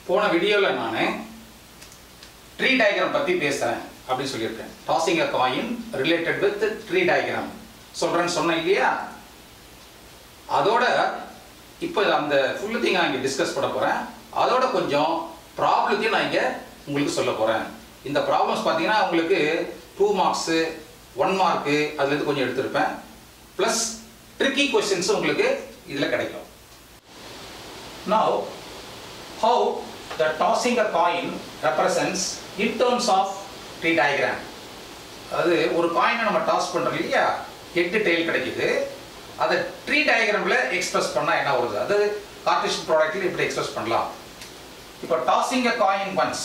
போன வீடியோவில் நான் ட்ரீ டயக்ராம் பற்றி பேசுகிறேன் அப்படின்னு சொல்லியிருக்கேன் tossing a coin related with tree diagram சொல்கிறேன்னு சொன்னேன் இல்லையா அதோட இப்போ அந்த ஃபுல்லு திங் நான் இங்கே டிஸ்கஸ் பண்ண போகிறேன் அதோட கொஞ்சம் ப்ராப்ளத்தையும் நான் இங்கே உங்களுக்கு சொல்ல போகிறேன் இந்த ப்ராப்ளம்ஸ் பார்த்தீங்கன்னா உங்களுக்கு டூ மார்க்ஸு ஒன் மார்க்கு அதுலேருந்து கொஞ்சம் எடுத்திருப்பேன் ப்ளஸ் ட்ரிக்கி கொஸ்டின்ஸும் உங்களுக்கு இதில் கிடைக்கும் Now, how the tossing a coin represents in terms of tree diagram. அது ஒரு காயினை நம்ம டாஸ் பண்றோம் இல்லையா எட்டு டெயில் கிடைக்குது அதை ட்ரீ டயக்ராம்ல எக்ஸ்பிரஸ் பண்ணா என்ன வருது அது கார்டேஷன் ப்ராடக்ட்ல இப்படி எக்ஸ்பிரஸ் பண்ணலாம் இப்போ டாஸிங் அ காயின் ஒன்ஸ்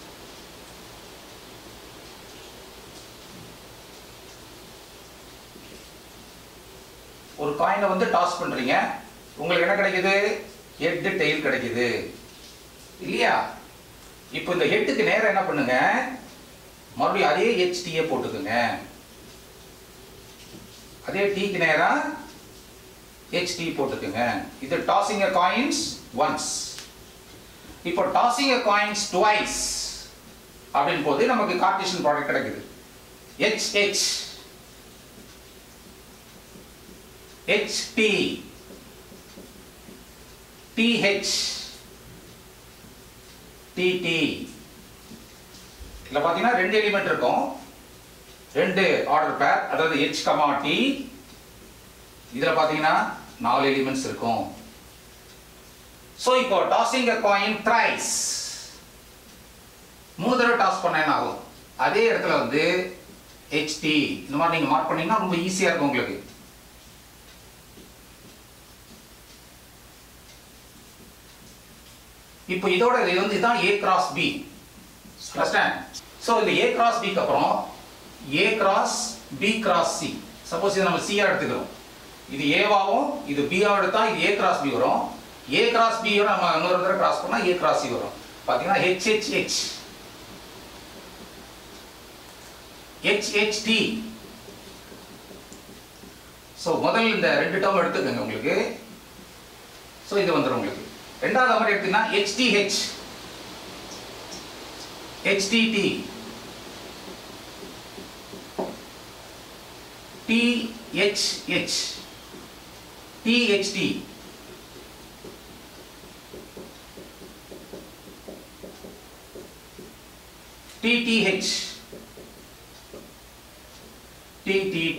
ஒரு காயினை வந்து டாஸ் பண்றீங்க உங்களுக்கு என்ன கிடைக்குது ஹெட் டெயில் கிடைக்குது இல்லையா இப்போ இந்த ஹெட்டுக்கு நேரம் என்ன பண்ணுங்க மறுபடியும் அதே ஹெச்டியே போட்டுக்குங்க அதே டீக்கு நேரம் ஹெச்டி போட்டுக்குங்க இது டாஸிங் அ காயின்ஸ் ஒன்ஸ் இப்போ டாஸிங் அ காயின்ஸ் டுவைஸ் அப்படின்னு போது நமக்கு கார்டேஷன் ப்ராடக்ட் கிடைக்குது H H HT TH TT இதில் பார்த்தீங்கன்னா ரெண்டு எலிமெண்ட் இருக்கும் ரெண்டு ஆர்டர் பேர் அதாவது H கமா T இதில் பார்த்தீங்கன்னா நாலு எலிமெண்ட்ஸ் இருக்கும் ஸோ இப்போ டாஸிங் அ காயின் த்ரைஸ் மூணு தடவை டாஸ் பண்ண என்ன ஆகும் அதே இடத்துல வந்து HT இந்த மாதிரி நீங்கள் மார்க் பண்ணீங்கன்னா ரொம்ப ஈஸியாக இருக்கும் உங்களுக்கு இப்போ இதோட இது வந்து இதான் A cross B understand so இந்த ஏ கிராஸ் பிக்கு அப்புறம் A cross B cross C suppose இதை நம்ம சியா எடுத்துக்கிறோம் இது ஏவாவும் இது பிஆ எடுத்தா இது ஏ கிராஸ் பி வரும் ஏ கிராஸ் பி நம்ம இன்னொரு தடவை கிராஸ் பண்ணா ஏ கிராஸ் சி வரும் பார்த்தீங்கன்னா H H H H H T so முதல்ல இந்த ரெண்டு டேர்ம் எடுத்துக்கோங்க உங்களுக்கு ஸோ இது வந்துடும் உங்களுக்கு ரெண்டாவது மாதிரி எடுத்தீங்கன்னா HTH HTT THH THT TTH TTT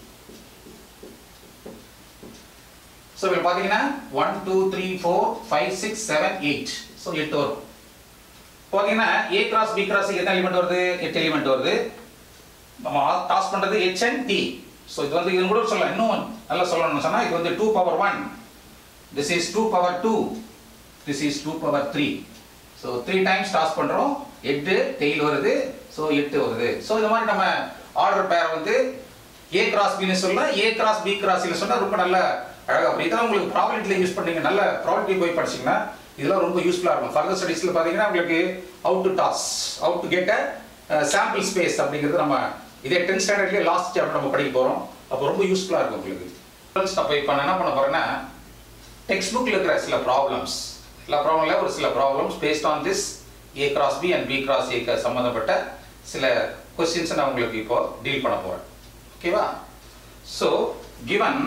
so இதில் பார்த்தீங்கன்னா one two three four five six seven eight so எட்டு வரும் பார்த்தீங்கன்னா ஏ கிராஸ் பி கிராஸ் எத்தனை எலிமெண்ட் வருது எட்டு எலிமெண்ட் வருது நம்ம டாஸ் பண்ணுறது ஹெச் அண்ட் டி ஸோ இது வந்து இது கூட சொல்லலாம் இன்னும் நல்லா சொல்லணும்னு சொன்னால் இது வந்து two power one this is two power two this is two power three so three times toss பண்ணுறோம் எட்டு டெய்ல் வருது ஸோ எட்டு வருது ஸோ இந்த மாதிரி நம்ம ஆர்டர் பேர் வந்து ஏ கிராஸ் பின்னு சொல்லலாம் ஏ கிராஸ் பி கிராஸ் சொன்னால் ரொம்ப நல்ல அழகாக அப்படி இதெல்லாம் உங்களுக்கு ப்ராபிலிட்டியில் யூஸ் பண்ணீங்க நல்ல ப்ராபிலிட்டி போய் படிச்சீங்கன்னா இதெல்லாம் ரொம்ப யூஸ்ஃபுல்லாக இருக்கும் ஃபர்தர் ஸ்டடீஸில் பார்த்தீங்கன்னா உங்களுக்கு out to toss out to get a sample space அப்படிங்கிறது நம்ம இதே டென்த் ஸ்டாண்டர்ட்லேயே லாஸ்ட் சாப்டர் நம்ம படிக்க போகிறோம் அப்போ ரொம்ப யூஸ்ஃபுல்லாக இருக்கும் உங்களுக்கு அப்போ இப்போ நான் என்ன பண்ண போகிறேன்னா டெக்ஸ்ட் புக்கில் இருக்கிற சில ப்ராப்ளம்ஸ் எல்லா ப்ராப்ளம்ல ஒரு சில problems based on this A cross B and B cross ஏக்கு சம்மந்தப்பட்ட சில கொஸ்டின்ஸை நான் உங்களுக்கு இப்போ டீல் பண்ண போகிறேன் ஓகேவா so given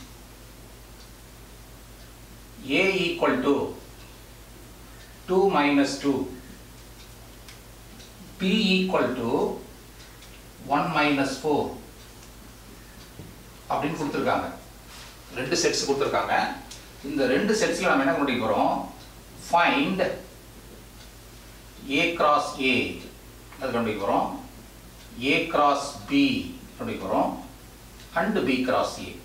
a equal to 2 minus 2 b equal to 1 minus 4 அப்படின்னு கொடுத்துருக்காங்க ரெண்டு செட்ஸ் கொடுத்துருக்காங்க இந்த ரெண்டு செட்ஸ்ல நம்ம என்ன கண்டுபிடிக்க போறோம் ஃபைண்ட் a cross a அது கண்டுபிடிக்க போறோம் a cross b கண்டுபிடிக்க போறோம் and b cross a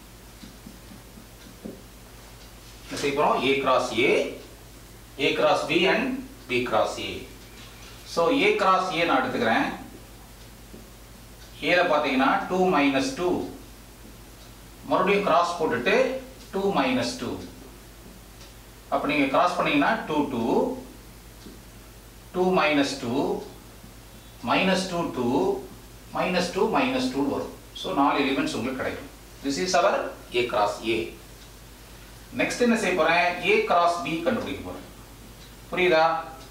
என்ன செய்ய போறோம் a cross a a cross b and b cross a so a cross a நான் எடுத்துக்கிறேன் ஏல பார்த்தீங்கன்னா டூ மைனஸ் டூ மறுபடியும் கிராஸ் போட்டுட்டு டூ மைனஸ் டூ அப்போ நீங்கள் கிராஸ் பண்ணீங்கன்னா two two two minus two minus two two minus two minus two வரும் ஸோ நாலு எலிமெண்ட்ஸ் உங்களுக்கு கிடைக்கும் this is our A cross A next என்ன செய்ய போறேன் ஏ கிராஸ் பி கண்டுபிடிக்க போறேன் புரியுதா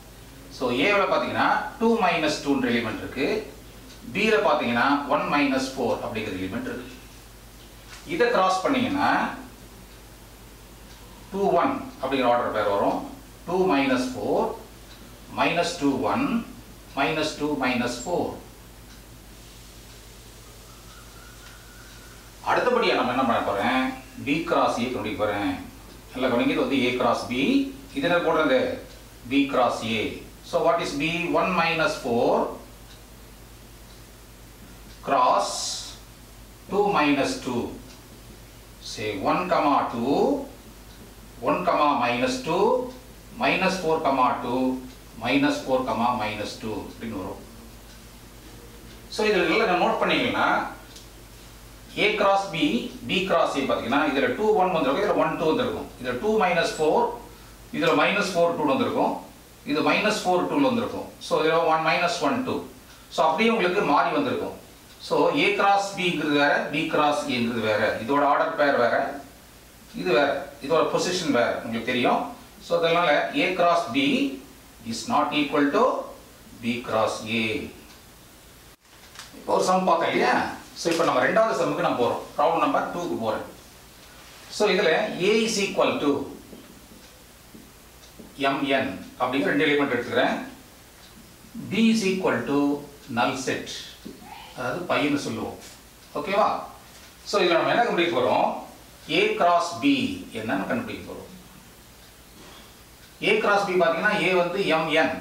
ஸோ ஏவில் பார்த்தீங்கன்னா டூ மைனஸ் டூன்ற எலிமெண்ட் இருக்கு பியில் பார்த்தீங்கன்னா ஒன் மைனஸ் ஃபோர் அப்படிங்கிற எலிமெண்ட் இருக்கு இதை கிராஸ் பண்ணீங்கன்னா டூ ஒன் அப்படிங்கிற ஆர்டர் பேர் வரும் two minus four minus two one minus two minus four அடுத்தபடியாக நம்ம என்ன பண்ண போகிறேன் பி கிராஸ் ஏ கண்டுபிடிக்க போகிறேன் நல்லா கவனிங்க இது வந்து ஏ கிராஸ் பி இது என்ன போடுறது B cross A so what is B one minus four cross two minus two say one comma two one comma minus two minus four comma two minus four comma minus two அப்படின்னு வரும் so இதில் நல்லா note பண்ணீங்கன்னா A cross B B cross A பார்த்தீங்கன்னா இதில் two one வந்திருக்கும் இதில் one two வந்திருக்கும் இதில் டூ மைனஸ் ஃபோர் இதில் மைனஸ் ஃபோர் டூ வந்திருக்கும் இது மைனஸ் ஃபோர் டூ வந்திருக்கும் ஸோ இதில் one minus one two so அப்படியே உங்களுக்கு மாறி வந்திருக்கும் ஸோ ஏ கிராஸ் பிங்கிறது வேற பி கிராஸ் ஏங்கிறது வேற இதோட ஆர்டர் பேர் வேற இது வேற இதோட பொசிஷன் வேற உங்களுக்கு தெரியும் ஸோ அதனால A cross B is not equal to B cross A இப்போ ஒரு சம் பார்த்தோம் இல்லையா ஸோ இப்போ நம்ம ரெண்டாவது சம்முக்கு நம்ம போகிறோம் ப்ராப்ளம் நம்பர் டூக்கு போகிறேன் ஸோ இதில் A is equal to m n அப்படிங்கிற ரெண்டு எலிமெண்ட் எடுத்துக்கிறேன் B is equal to null set அதாவது பையன்னு சொல்லுவோம் ஓகேவா ஸோ இதில் நம்ம என்ன கண்டுபிடிக்க போகிறோம் ஏ கிராஸ் பி என்னன்னு கண்டுபிடிக்க போகிறோம் ஏ கிராஸ் பி பார்த்தீங்கன்னா ஏ வந்து எம்என்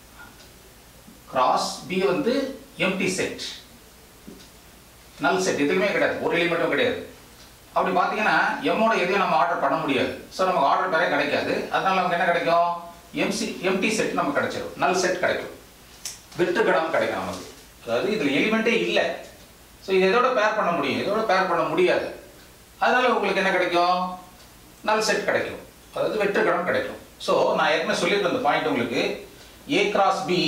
கிராஸ் பி வந்து எம்டி செட் நல் செட் எதுவுமே கிடையாது ஒரு எலிமெண்ட்டும் கிடையாது அப்படி பார்த்தீங்கன்னா எம்மோட எதையும் நம்ம ஆர்டர் பண்ண முடியாது ஸோ நமக்கு ஆர்டர் பேரே கிடைக்காது அதனால நமக்கு என்ன கிடைக்கும் எம்சி எம்டி செட் நமக்கு கிடைச்சிடும் நல் செட் கிடைக்கும் வெற்று கடம் கிடைக்கும் நமக்கு அதாவது இதில் எலிமெண்ட்டே இல்லை ஸோ இது எதோட பேர் பண்ண முடியும் இதோட பேர் பண்ண முடியாது அதனால உங்களுக்கு என்ன கிடைக்கும் நல் செட் கிடைக்கும் அதாவது வெற்று கடம் கிடைக்கும் ஸோ நான் ஏற்கனவே சொல்லியிருக்கேன் அந்த பாயிண்ட் உங்களுக்கு A cross B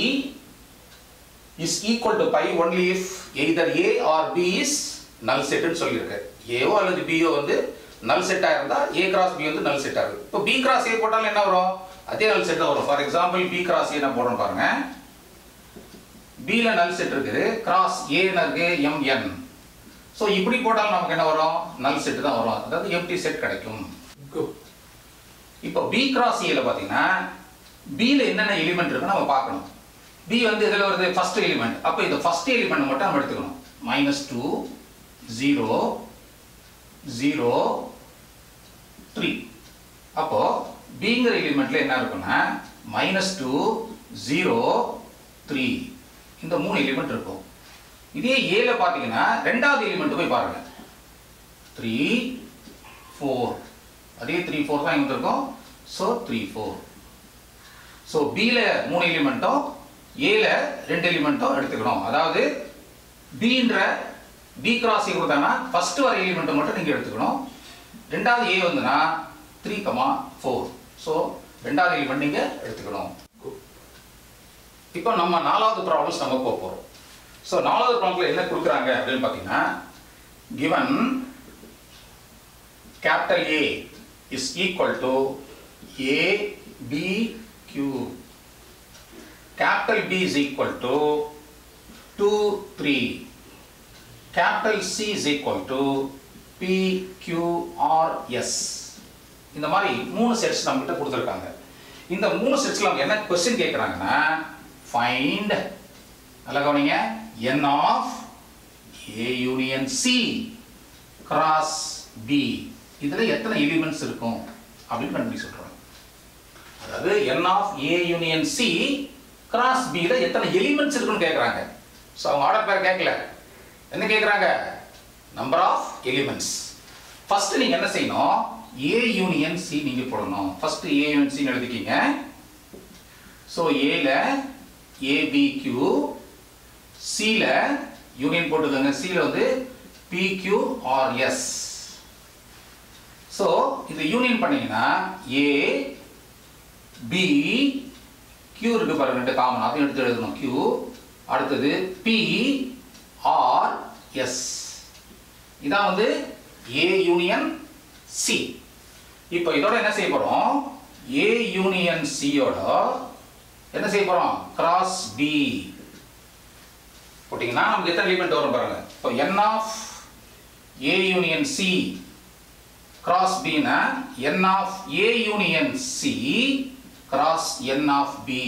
is equal to phi only if either A or B is null செட்னு சொல்லியிருக்கேன் ஏவோ அல்லது பியோ வந்து நல் செட்டாக இருந்தால் ஏ கிராஸ் பி வந்து நல் செட்டாக இருக்குது இப்போ பி கிராஸ் ஏ போட்டாலும் என்ன வரும் அதே நல் செட் வரும் for example B cross A நான் போடுறேன் பாருங்க பியில் நல் செட் இருக்குது கிராஸ் ஏன்னு இருக்கு எம்என் ஸோ இப்படி போட்டாலும் நமக்கு என்ன வரும் நல் செட் தான் வரும் அதாவது எம்டி செட் கிடைக்கும் இப்போ பி கிராஸ் ஏல பார்த்தீங்கன்னா பியில் என்னென்ன எலிமெண்ட் இருக்குன்னு நம்ம பார்க்கணும் பி வந்து இதில் வருது ஃபர்ஸ்ட் எலிமெண்ட் அப்போ இந்த ஃபர்ஸ்ட் எலிமெண்ட் மட்டும் நம்ம எடுத்துக்கணும் minus two zero zero three அப்போ பிங்கிற எலிமெண்ட்ல என்ன இருக்குன்னா மைனஸ் டூ ஜீரோ த்ரீ இந்த மூணு எலிமெண்ட் இருக்கும் இதே ஏல பார்த்தீங்கன்னா ரெண்டாவது எலிமெண்ட் போய் பாருங்க த்ரீ ஃபோர் அதே த்ரீ ஃபோர் தான் இங்க இருக்கும் ஸோ த்ரீ ஃபோர் ஸோ பியில் மூணு எலிமெண்ட்டும் ஏல ரெண்டு எலிமெண்ட்டும் எடுத்துக்கணும் அதாவது பின்ற பி கிராஸ் ஏ கொடுத்தாங்கன்னா ஃபர்ஸ்ட் வர எலிமெண்ட்டை மட்டும் நீங்கள் எடுத்துக்கணும் ரெண்டாவது ஏ வந்துன்னா த்ரீ கமா ஃபோர் ஸோ ரெண்டாவது எலிமெண்ட் நீங்கள் எடுத்துக்கணும் இப்போ நம்ம நாலாவது ப்ராப்ளம்ஸ் நம்ம போக போகிறோம் ஸோ நாலாவது ப்ராப்ளம்ல என்ன கொடுக்குறாங்க அப்படின்னு பார்த்தீங்கன்னா given capital A is equal to A B Q capital B is equal to 2, 3. Capital C is equal to P, Q, R, S. இந்த மாதிரி மூணு செட்ஸ் நம்ம கிட்ட கொடுத்துருக்காங்க இந்த மூணு செட்ஸ்ல அவங்க என்ன கொஸ்டின் கேட்குறாங்கன்னா ஃபைண்ட் நல்லா கவனிங்க n of A union C cross B இதுல எத்தனை எலிமெண்ட்ஸ் இருக்கும் அப்படின்னு கண்டுபிடி சொல்றாங்க அதாவது n of A union C cross பியில் எத்தனை எலிமெண்ட்ஸ் இருக்குன்னு கேட்குறாங்க ஸோ அவங்க ஆர்டர் பேர் கேட்கல என்ன கேட்குறாங்க நம்பர் ஆஃப் எலிமெண்ட்ஸ் ஃபர்ஸ்ட் நீங்கள் என்ன செய்யணும் ஏ யூனியன் சி நீங்கள் போடணும் ஃபர்ஸ்ட் ஏ யூனியன் சின்னு எழுதிக்கிங்க ஸோ ஏல ஏபிக்யூ சியில் யூனியன் போட்டுக்கோங்க சியில் வந்து பிக்யூஆர்எஸ் ஸோ இது யூனியன் பண்ணீங்கன்னா ஏ பி Q இருக்கு பாருங்க ரெண்டு காமன் அதையும் எடுத்து எழுதணும் Q அடுத்தது P R S இதான் வந்து A யூனியன் C இப்போ இதோட என்ன செய்ய போறோம் A யூனியன் C யோட என்ன செய்ய போறோம் கிராஸ் பி போட்டிங்கன்னா நமக்கு எத்தனை எலிமெண்ட் வரும் பாருங்க இப்போ n of A union C cross பின்னா n of A union C cross n of B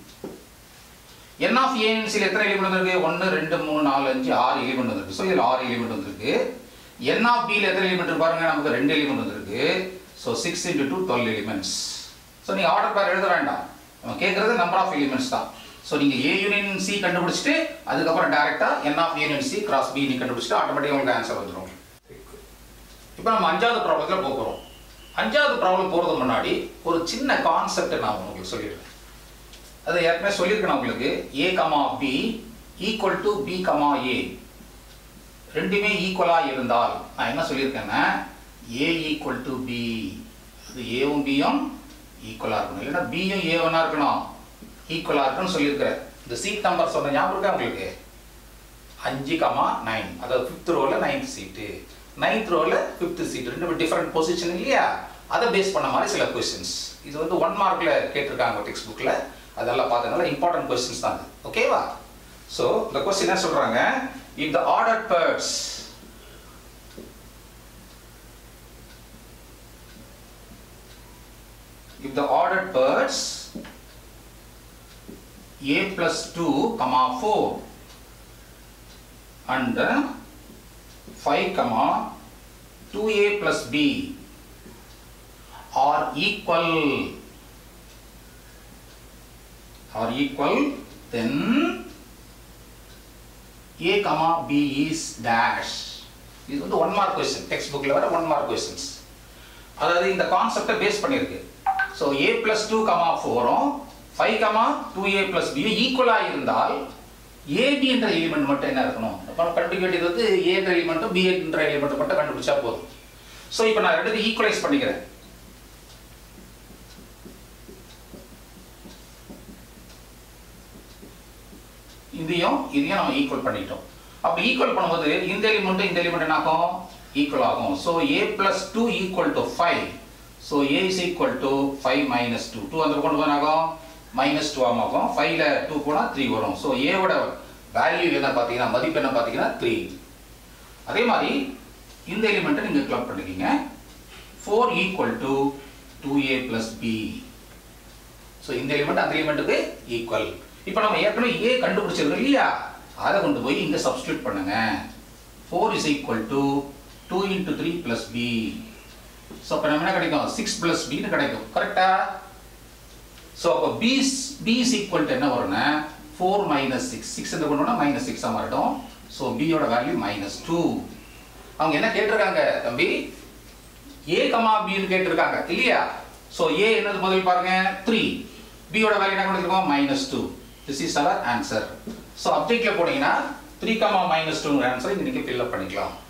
n of A union சியில் எத்தனை எலிமெண்ட் வந்திருக்கு ஒன்று ரெண்டு மூணு நாலு அஞ்சு ஆறு எலிமெண்ட் வந்திருக்கு ஸோ இதில் ஆறு எலிமெண்ட் வந்திருக்கு n ஆஃப் பியில் எத்தனை எலிமெண்ட் இருக்கு பாருங்க நமக்கு ரெண்டு எலிமெண்ட் வந்திருக்கு so six into two twelve elements so நீங்கள் ஆர்டர் பேர் எழுத வேண்டாம் நம்ம கேட்குறது நம்பர் ஆஃப் எலிமெண்ட்ஸ் தான் ஸோ நீங்கள் ஏ யூனியன் சி கண்டுபிடிச்சிட்டு அதுக்கப்புறம் டேரெக்டாக n of union C cross B நீ கண்டுபிடிச்சிட்டு ஆட்டோமேட்டிக்காக உங்களுக்கு ஆன்சர் வந்துடும் இப்போ நம்ம அஞ்சாவது ப்ராப்ளத்தில் போகிறோம் அஞ்சாவது ப்ராப்ளம் போகிறது முன்னாடி ஒரு சின்ன கான்செப்டை நான் உங்களுக்கு சொல்லிடுறேன் அதை ஏற்கனவே சொல்லியிருக்கேன் நான் உங்களுக்கு A comma B equal to B comma A ரெண்டுமே ஈக்குவலாக இருந்தால் நான் என்ன சொல்லியிருக்கேன்னா ஏ ஈக்குவல் டு பி அது ஏவும் பியும் ஈக்குவலாக இருக்கணும் இல்லைன்னா பியும் ஏவனா இருக்கணும் ஈக்குவலாக இருக்குன்னு சொல்லியிருக்கிறேன் இந்த சீட் நம்பர் சொன்ன ஞாபகம் இருக்கா உங்களுக்கு அஞ்சு கமா நைன் அதாவது ஃபிஃப்த் ரோவில் நைன்த் சீட்டு நைன்த் ரோவில் ஃபிஃப்த் சீட் ரெண்டு டிஃப்ரெண்ட் பொசிஷன் இல்லையா அதை பேஸ் பண்ண மாதிரி சில கொஸ்டின்ஸ் இது வந்து ஒன் மார்க்கில் கேட்டிருக்காங்க டெக்ஸ்ட் புக்கில் அதெல்லாம் பார்த்ததுனால இம்பார்ட்டன்ட் கொஸ்டின்ஸ் தான் அது ஓகேவா ஸோ இந்த கொஸ்டின் என்ன சொல்கிறாங்க if the order pairs if the ordered birds a plus 2 comma 4 and uh, 5 comma 2a plus b are equal are equal then a comma b is dash இது வந்து one mark question text புக்கில் வர one mark questions அதாவது இந்த கான்செப்டை base பண்ணியிருக்கு so A plus two comma ஃபோரும் five comma two A plus B ஈக்குவலாக இருந்தால் ஏபி என்ற எலிமெண்ட் மட்டும் என்ன இருக்கணும் அப்போ கண்டுபிடிக்க வேண்டியது வந்து ஏ என்ற எலிமெண்ட்டும் பி என்ற எலிமெண்ட் மட்டும் கண்டுபிடிச்சா போதும் ஸோ இப்போ நான் ரெண்டு ஈக்குவலைஸ் பண்ணிக்கிறேன் இதையும் இதையும் நம்ம ஈக்குவல் பண்ணிட்டோம் அப்போ ஈக்குவல் பண்ணும்போது இந்த எலிமெண்ட்டும் இந்த எலிமெண்ட் என்ன ஆகும் ஈக்குவல் ஆகும் so A plus two equal to five so A is equal to five minus two two அந்த கொண்டு போனாகும் மைனஸ் டூ ஆகும் ஃபைவ்ல டூ போனால் த்ரீ வரும் ஸோ ஏவோட வேல்யூ என்ன பார்த்தீங்கன்னா மதிப்பு என்ன பார்த்தீங்கன்னா த்ரீ அதே மாதிரி இந்த எலிமெண்ட்டை நீங்கள் கிளப் பண்ணிக்கிங்க four equal to two A plus B so இந்த எலிமெண்ட் அந்த எலிமெண்ட்டுக்கு ஈக்குவல் இப்போ நம்ம ஏற்கனவே ஏ கண்டுபிடிச்சிருக்கோம் இல்லையா அதை கொண்டு போய் இங்கே சப்ஸ்டியூட் பண்ணுங்க four is equal to two into three plus B so அப்போ நம்ம என்ன கிடைக்கும் சிக்ஸ் ப்ளஸ் பின்னு கிடைக்கும் கரெக்டா ஸோ அப்போ B B is equal to என்ன வரும்னா ஃபோர் மைனஸ் சிக்ஸ் சிக்ஸ் இந்த கொண்டு மைனஸ் சிக்ஸாக மாறிடும் ஸோ பியோட வேல்யூ மைனஸ் டூ அவங்க என்ன கேட்டிருக்காங்க தம்பி ஏ கமா பின்னு கேட்டிருக்காங்க இல்லையா ஸோ ஏ என்னது முதல் பாருங்க த்ரீ பியோட வேல்யூ என்ன கொடுத்துருக்கோம் minus two this is our answer so அப்ஜெக்ட்ல போனீங்கன்னா த்ரீ கமா மைனஸ் டூங்கிற ஆன்சர் இங்கே நீங்கள் ஃபில்அப் பண்ணிக்கலாம்